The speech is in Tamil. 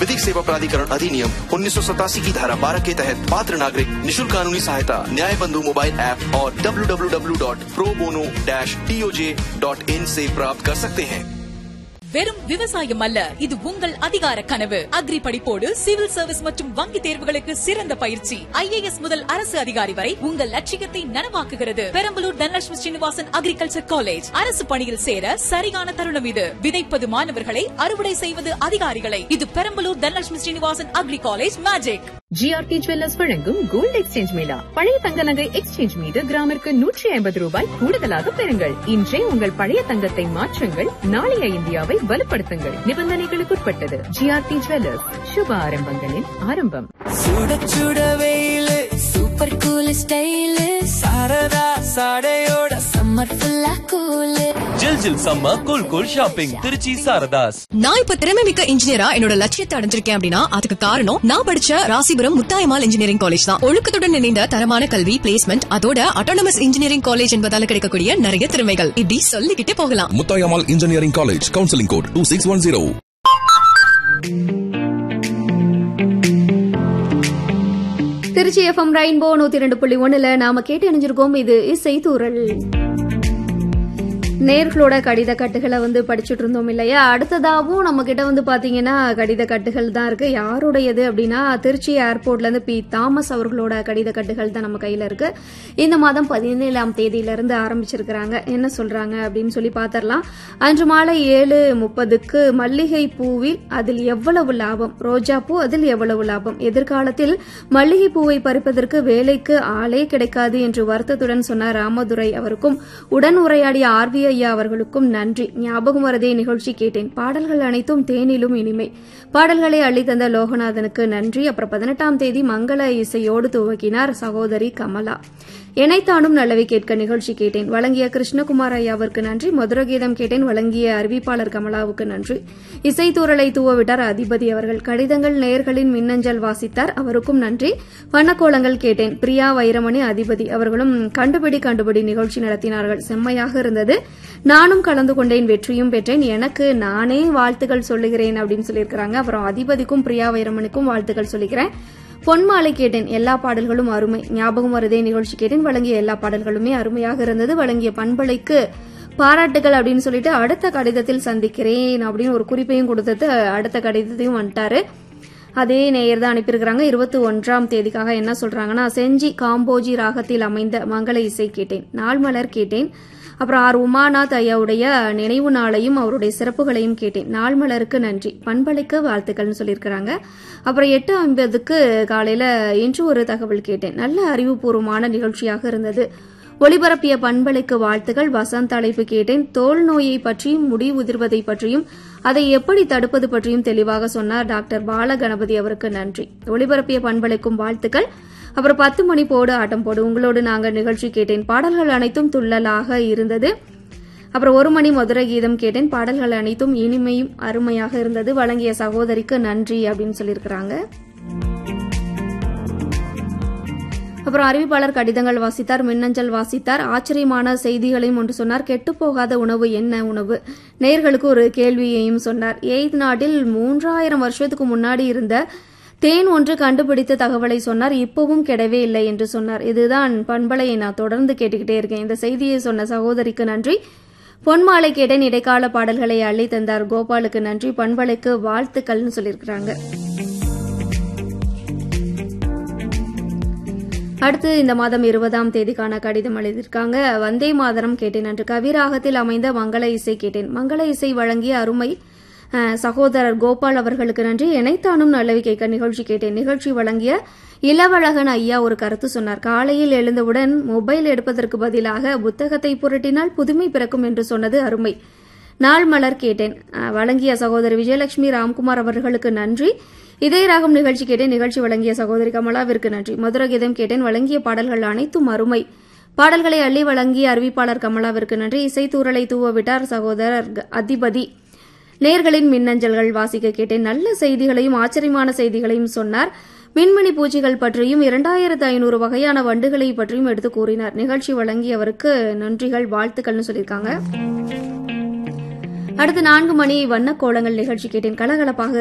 विधिक सेवा प्राधिकरण अधिनियम उन्नीस की धारा 12 के तहत पात्र नागरिक निशुल्क कानूनी सहायता न्याय बंधु मोबाइल ऐप और www.probono-toj.in से प्राप्त कर सकते हैं வெறும் விவசாயம் அல்ல இது உங்கள் அதிகார கனவு அக்ரி படிப்போடு சிவில் சர்வீஸ் மற்றும் வங்கி தேர்வுகளுக்கு சிறந்த பயிற்சி ஐஏஎஸ் முதல் அரசு அதிகாரி வரை உங்கள் லட்சியத்தை நனவாக்குகிறது பெரம்பலூர் தனலட்சுமி ஸ்ரீனிவாசன் அக்ரிகல்ச்சர் காலேஜ் அரசு பணியில் சேர சரியான தருணம் இது விதைப்பது மாணவர்களை அறுவடை செய்வது அதிகாரிகளை இது Perambalur Dhanalakshmi Srinivasan agri college magic GRT jewellers வழங்கும் கோல்டு எக்ஸ்சேஞ்ச் மேளா பழைய தங்க நகை எக்ஸ்சேஞ்ச் மீது கிராமிற்கு நூற்றி ஐம்பது ரூபாய் கூடுதலாக பெறுங்கள் இன்றே உங்கள் பழைய தங்கத்தை மாற்றுங்கள் நாளைய இந்தியாவை வலுப்படுத்துங்கள் நிபந்தனைகளுக்குட்பட்டது ஜிஆர்டி ஜுவல்லர்ஸ் சுப ஆரம்பங்களின் ஆரம்பம் சுட சுட வெயிலு சூப்பர் கூல் ஸ்டைலு சாரதா சாடையோட சம்மர் ஃபுல்லா கூலு ஜில் ஜில் சம்ம cool cool shopping Trichy Saradhas நான் இப்ப திறமை மிக்க இன்ஜினியரா என்னோட லட்சியத்தை அடைஞ்சிருக்கேன் அப்படின்னா அதுக்கு காரணம் நான் படிச்ச ராசிபுரம் முத்தாயமால் இன்ஜினியரிங் காலேஜ் தான் ஒழுக்கத்துடன் இணைந்த தரமான கல்வி பிளேஸ்மெண்ட் அதோட அட்டானமஸ் இன்ஜினியரிங் காலேஜ் என்பதால கிடைக்கக்கூடிய நிறைய திறமைகள் இப்படி சொல்லிக்கிட்டே போகலாம் Muthayammal engineering college counselling code two six one zero Trichy FM rainbow நூத்தி ரெண்டு புள்ளி ஒண்ணுல நாம கேட்டு அணிஞ்சிருக்கோம் இது இசை தூரல் நேர்களோட கடித கட்டுகளை வந்து படிச்சுட்டு இருந்தோம் இல்லையா அடுத்ததாகவும் நம்ம கிட்ட வந்து பாத்தீங்கன்னா கடித கட்டுகள் தான் இருக்கு யாருடையது அப்படின்னா திருச்சி ஏர்போர்ட்ல இருந்து பி தாமஸ் அவர்களோட கடித கட்டுகள் தான் நம்ம கையில இருக்கு இந்த மாதம் பதினேழாம் தேதியில இருந்து ஆரம்பிச்சிருக்கிறாங்க என்ன சொல்றாங்க அப்படின்னு சொல்லி பாத்திரலாம் அன்று மாலை ஏழு முப்பதுக்கு மல்லிகை பூவில் அதில் எவ்வளவு லாபம் ரோஜா பூ அதில் எவ்வளவு லாபம் எதிர்காலத்தில் மல்லிகை பூவை பறிப்பதற்கு வேலைக்கு ஆளே கிடைக்காது என்று வருத்தத்துடன் சொன்னார் ராமதுரை அவருக்கும் உடன் உரையாடிய ஆர்வி ஐயா அவர்களுக்கும் நன்றி ஞாபகம் வரதே நிகழ்ச்சி கேட்டேன் பாடல்கள் அனைத்தும் தேனிலும் இனிமை பாடல்களை அள்ளித்தந்த லோகநாதனுக்கு நன்றி அப்புறம் பதினெட்டாம் தேதி மங்கள இசையோடு துவக்கினார் சகோதரி கமலா இணைத்தானும் நல்லவை கேட்க நிகழ்ச்சி கேட்டேன் வழங்கிய கிருஷ்ணகுமார் ஐயாவிற்கு நன்றி மதுரகீதம் கேட்டேன் வழங்கிய அறிவிப்பாளர் கமலாவுக்கு நன்றி இசைத்தூரலை தூவவிட்டார் அதிபதி அவர்கள் கடிதங்கள் நேர்களின் மின்னஞ்சல் வாசித்தார் அவருக்கும் நன்றி வண்ணக்கோலங்கள் கேட்டேன் பிரியா வைரமணி அதிபதி அவர்களும் கண்டுபிடி கண்டுபிடி நிகழ்ச்சி நடத்தினார்கள் செம்மையாக இருந்தது நானும் கலந்து கொண்டேன் வெற்றியும் பெற்றேன் எனக்கு நானே வாழ்த்துக்கள் சொல்லுகிறேன் அப்படின்னு சொல்லியிருக்கிறாங்க அப்புறம் அதிபதிக்கும் பிரியா வைரமணிக்கும் வாழ்த்துக்கள் சொல்லிக்கிறேன் பொன்மாலை கேட்டேன் எல்லா பாடல்களும் அருமை ஞாபகம் வருதே நிகழ்ச்சி கேட்டேன் வழங்கிய எல்லா பாடல்களுமே அருமையாக இருந்தது வழங்கிய பண்பலைக்கு பாராட்டுகள் அப்படின்னு சொல்லிட்டு அடுத்த கடிதத்தில் சந்திக்கிறேன் அப்படின்னு ஒரு குறிப்பையும் கொடுத்தது அடுத்த கடிதத்தையும் வந்துட்டாரு அதே நேயர் தான் அனுப்பியிருக்கிறாங்க இருபத்தி ஒன்றாம் தேதிக்காக என்ன சொல்றாங்கன்னா செஞ்சி காம்போஜி ராகத்தில் அமைந்த மங்கள இசை கேட்டேன் நாள் மலர் கேட்டேன் அப்புறம் ஆர் உமாநாத் ஐயாவுடைய நினைவு நாளையும் அவருடைய சிறப்புகளையும் கேட்டேன் நாள் மலருக்கு நன்றி பண்பலைக்கு வாழ்த்துக்கள்னு சொல்லியிருக்கிறாங்க அப்புறம் எட்டு ஐம்பதுக்கு காலையில இன்று ஒரு தகவல் கேட்டேன் நல்ல அறிவுபூர்வமான நிகழ்ச்சியாக இருந்தது ஒளிபரப்பிய பண்பலைக்கு வாழ்த்துகள் வசந்த் அழைப்பு கேட்டேன் தோல் நோயை பற்றியும் முடி உதிர்வதை பற்றியும் அதை எப்படி தடுப்பது பற்றியும் தெளிவாக சொன்னார் டாக்டர் பாலகணபதி அவருக்கு நன்றி ஒளிபரப்பிய பண்பலைக்கும் வாழ்த்துக்கள் அப்புறம் பத்து மணி போடு ஆட்டம் போடு உங்களோடு நாங்கள் நிகழ்ச்சி கேட்டேன் பாடல்கள் அனைத்தும் துள்ளலாக இருந்தது அப்புறம் ஒரு மணி மதுரை கீதம் கேட்டேன் பாடல்கள் அனைத்தும் இனிமையும் அருமையாக இருந்தது வழங்கிய சகோதரிக்கு நன்றி அப்படின்னு சொல்லியிருக்கிறாங்க அப்புறம் அறிவிப்பாளர் கடிதங்கள் வாசித்தார் மின்னஞ்சல் வாசித்தார் ஆச்சரியமான செய்திகளையும் ஒன்று சொன்னார் கெட்டுப்போகாத உணவு என்ன உணவு நேர்களுக்கு ஒரு கேள்வியையும் சொன்னார் எய்த் நாட்டில் மூன்றாயிரம் வருஷத்துக்கு முன்னாடி இருந்த தேன் ஒன்று கண்டுபிடித்த தகவலை சொன்னார் இப்பவும் கெடவே இல்லை என்று சொன்னார் இதுதான் பண்பலையை நான் தொடர்ந்து கேட்டுக்கிட்டே இருக்கேன் இந்த செய்தியை சொன்ன சகோதரிக்கு நன்றி பொன்மாலை கேட்டேன் இடைக்கால பாடல்களை அள்ளி தந்தார் கோபாலுக்கு நன்றி பண்பலைக்கு வாழ்த்துக்கள்னு சொல்லியிருக்கிறாங்க அடுத்து இந்த மாதம் இருபதாம் தேதிக்கான கடிதம் எழுதியிருக்காங்க வந்தே மாதரம் கேட்டேன் அன்று கவிராகத்தில் அமைந்த மங்கள இசை கேட்டேன் மங்கள இசை வழங்கிய அருமை அஹ், சகோதரர் கோபால் அவர்களுக்கு நன்றி இணைத்தானும் நல்லவி கேட்க நிகழ்ச்சி கேட்டேன் நிகழ்ச்சி வழங்கிய இளவழகன் ஐயா ஒரு கருத்து சொன்னார் காலையில் எழுந்தவுடன் மொபைல் எடுப்பதற்கு பதிலாக புத்தகத்தை புரட்டினால் புதுமை பிறக்கும் என்று சொன்னது அருமை நாள் மலர் கேட்டேன் அஹ், வழங்கிய சகோதரி விஜயலட்சுமி ராம்குமார் அவர்களுக்கு நன்றி இதய ராகம் நிகழ்ச்சி கேட்டேன் நிகழ்ச்சி வழங்கிய சகோதரி கமலாவிற்கு நன்றி மதுர கீதம் கேட்டேன் வழங்கிய பாடல்கள் அனைத்தும் அருமை பாடல்களை அள்ளி வழங்கிய அறிவிப்பாளர் கமலாவிற்கு நன்றி இசைத்தூரலை தூவ விட்டார் சகோதரர் க- அதிபதி நேர்களின் மின்னஞ்சல்கள் வாசிக்க கேட்டேன் நல்ல செய்திகளையும் ஆச்சரியமான செய்திகளையும் சொன்னார் மின்மினி பூச்சிகள் பற்றியும் இரண்டாயிரத்து ஐநூறு வகையான வண்டுகளை பற்றியும் எடுத்து கூறினார் நிகழ்ச்சி வழங்கியவருக்கு நன்றிகள் வாழ்த்துக்கள்னு சொல்லியிருக்காங்க அடுத்து நான்கு மணி வண்ண கோலங்கள் நிகழ்ச்சி கேட்டேன் கலகலப்பாக